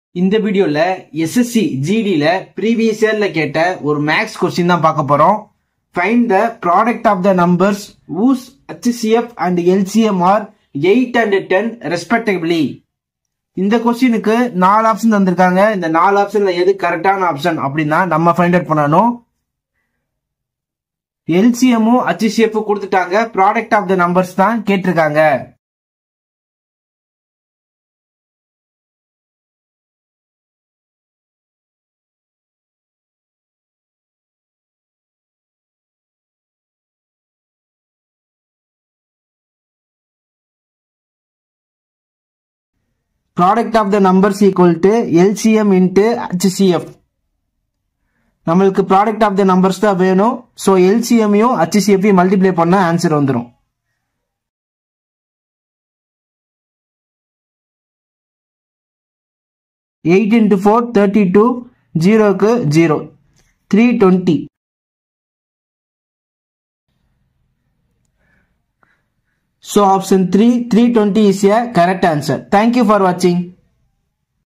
இந்த வீடியோல SSC ஜிடில previous இயர்ல கேட்ட ஒரு மேக்ஸ் கொஸ்டின் தான் பார்க்க போறோம் find the product of the numbers whose HCF and LCM are eight and ten respectively இந்த கொஸ்டினுக்கு நாலு ஆப்ஷன் தந்திருக்காங்க இந்த நாலு ஆப்ஷன்ல எது கரெக்டான ஆப்ஷன் அப்படின்னா நம்ம ஃபைண்ட் அவுட் பண்ணணும் எல்சிஎம்மும் HCF கொடுத்துட்டாங்க ப்ராடக்ட் ஆஃப் த நம்பர்ஸ் தான் கேட்டிருக்காங்க product of the numbers equal to LCM into HCF நம்மளுக்கு ப்ராடக்ட் ஆஃப் த நம்பர்ஸ் தான் வேணும் ஸோ எல்சிஎம்மையும் ஹச்சிஎஃப்ஐயும் மல்டிப்ளை பண்ணால் ஆன்சர் வந்துடும் eight into four thirty two ஜீரோக்கு zero three twenty So option 3, 320 is a correct answer. Thank you for watching.